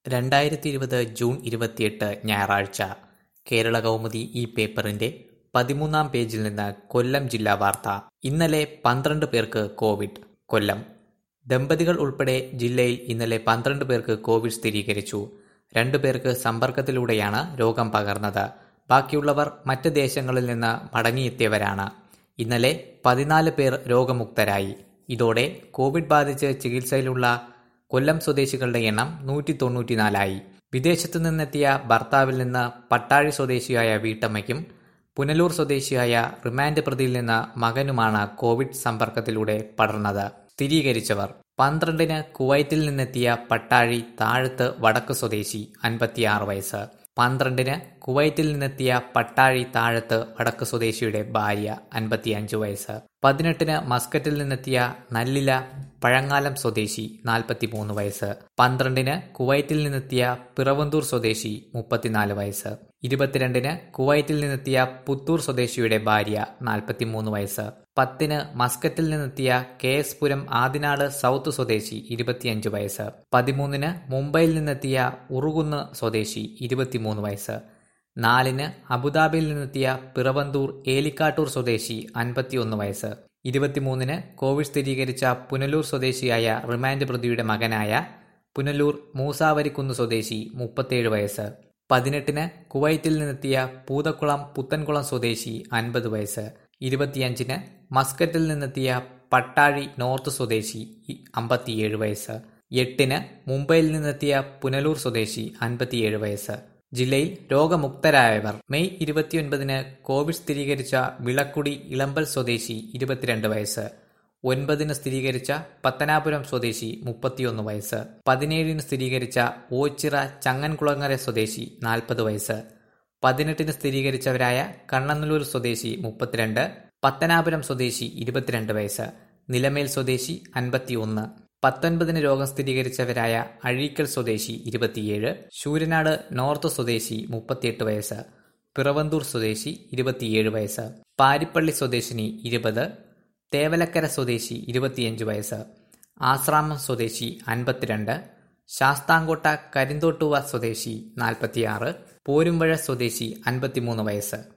രണ്ടായിരത്തി ഇരുപത് ജൂൺ ഇരുപത്തിയെട്ട് ഞായറാഴ്ച കേരള കൗമുദി ഈ പേപ്പറിന്റെ പതിമൂന്നാം പേജിൽ നിന്ന് കൊല്ലം ജില്ലാ വാർത്ത ഇന്നലെ പന്ത്രണ്ട് പേർക്ക് കോവിഡ് കൊല്ലം ദമ്പതികൾ ഉൾപ്പെടെ ജില്ലയിൽ ഇന്നലെ പന്ത്രണ്ട് പേർക്ക് കോവിഡ് സ്ഥിരീകരിച്ചു രണ്ടു പേർക്ക് സമ്പർക്കത്തിലൂടെയാണ് രോഗം പകർന്നത് ബാക്കിയുള്ളവർ മറ്റ് ദേശങ്ങളിൽ നിന്ന് മടങ്ങിയെത്തിയവരാണ് ഇന്നലെ പതിനാല് പേർ രോഗമുക്തരായി ഇതോടെ കോവിഡ് ബാധിച്ച് ചികിത്സയിലുള്ള കൊല്ലം സ്വദേശികളുടെ എണ്ണം നൂറ്റി തൊണ്ണൂറ്റിനാലായി വിദേശത്തു നിന്നെത്തിയ ഭർത്താവിൽ നിന്ന് പട്ടാഴി സ്വദേശിയായ വീട്ടമ്മയ്ക്കും പുനലൂർ സ്വദേശിയായ റിമാൻഡ് പ്രതിയിൽ നിന്ന് മകനുമാണ് കോവിഡ് സമ്പർക്കത്തിലൂടെ പടർന്നത് സ്ഥിരീകരിച്ചവർ പന്ത്രണ്ടിന് കുവൈറ്റിൽ നിന്നെത്തിയ പട്ടാഴി താഴത്ത് വടക്ക് സ്വദേശി അൻപത്തിയാറ് വയസ്സ് പന്ത്രണ്ടിന് കുവൈറ്റിൽ നിന്നെത്തിയ പട്ടാഴി താഴത്ത് വടക്ക് സ്വദേശിയുടെ ഭാര്യ അൻപത്തിയഞ്ചു വയസ്സ് പതിനെട്ടിന് മസ്കറ്റിൽ നിന്നെത്തിയ നല്ലില പഴങ്ങാലം സ്വദേശി നാൽപ്പത്തിമൂന്ന് വയസ്സ് പന്ത്രണ്ടിന് കുവൈറ്റിൽ നിന്നെത്തിയ പിറവന്തൂർ സ്വദേശി മുപ്പത്തിനാല് വയസ്സ് ഇരുപത്തിരണ്ടിന് കുവൈറ്റിൽ നിന്നെത്തിയ പുത്തൂർ സ്വദേശിയുടെ ഭാര്യ നാൽപ്പത്തിമൂന്ന് വയസ്സ് പത്തിന് മസ്കറ്റിൽ നിന്നെത്തിയ K S Puram Adinad south സ്വദേശി ഇരുപത്തിയഞ്ച് വയസ്സ് പതിമൂന്നിന് മുംബൈയിൽ നിന്നെത്തിയ ഉറുകുന്ന് സ്വദേശി ഇരുപത്തിമൂന്ന് വയസ്സ് നാലിന് അബുദാബിയിൽ നിന്നെത്തിയ പിറവന്തൂർ ഏലിക്കാട്ടൂർ സ്വദേശി അൻപത്തിയൊന്ന് വയസ്സ് ഇരുപത്തിമൂന്നിന് കോവിഡ് സ്ഥിരീകരിച്ച പുനലൂർ സ്വദേശിയായ റിമാൻഡ് പ്രതിയുടെ മകനായ പുനലൂർ മൂസാവരിക്കുന്ന് സ്വദേശി മുപ്പത്തേഴ് വയസ്സ് പതിനെട്ടിന് കുവൈറ്റിൽ നിന്നെത്തിയ പൂതക്കുളം പുത്തൻകുളം സ്വദേശി അൻപത് വയസ്സ് ഇരുപത്തിയഞ്ചിന് മസ്കറ്റിൽ നിന്നെത്തിയ പട്ടാഴി നോർത്ത് സ്വദേശി അമ്പത്തിയേഴ് വയസ്സ് എട്ടിന് മുംബൈയിൽ നിന്നെത്തിയ പുനലൂർ സ്വദേശി അൻപത്തിയേഴ് വയസ്സ് ജില്ലയിൽ രോഗമുക്തരായവർ മെയ് ഇരുപത്തിയൊൻപതിന് കോവിഡ് സ്ഥിരീകരിച്ച വിളക്കുടി ഇളമ്പൽ സ്വദേശി ഇരുപത്തിരണ്ട് വയസ്സ് ഒൻപതിന് സ്ഥിരീകരിച്ച പത്തനാപുരം സ്വദേശി മുപ്പത്തിയൊന്ന് വയസ്സ് പതിനേഴിന് സ്ഥിരീകരിച്ച ഓച്ചിറ ചങ്ങൻകുളങ്ങര സ്വദേശി നാൽപ്പത് വയസ്സ് പതിനെട്ടിന് സ്ഥിരീകരിച്ചവരായ കണ്ണനല്ലൂർ സ്വദേശി മുപ്പത്തിരണ്ട് പത്തനാപുരം സ്വദേശി ഇരുപത്തിരണ്ട് വയസ്സ് നിലമേൽ സ്വദേശി അൻപത്തിയൊന്ന് പത്തൊൻപതിന് രോഗം സ്ഥിരീകരിച്ചവരായ അഴീക്കൽ സ്വദേശി ഇരുപത്തിയേഴ് ശൂരനാട് നോർത്ത് സ്വദേശി മുപ്പത്തിയെട്ട് വയസ്സ് പിറവന്തൂർ സ്വദേശി ഇരുപത്തിയേഴ് വയസ്സ് പാരിപ്പള്ളി സ്വദേശിനി ഇരുപത് തേവലക്കര സ്വദേശി ഇരുപത്തിയഞ്ച് വയസ്സ് ആശ്രാമം സ്വദേശി അൻപത്തിരണ്ട് ശാസ്താംകോട്ട കരിന്തോട്ടുവ സ്വദേശി നാൽപ്പത്തിയാറ് പോരുമ്പഴ സ്വദേശി അൻപത്തിമൂന്ന് വയസ്സ്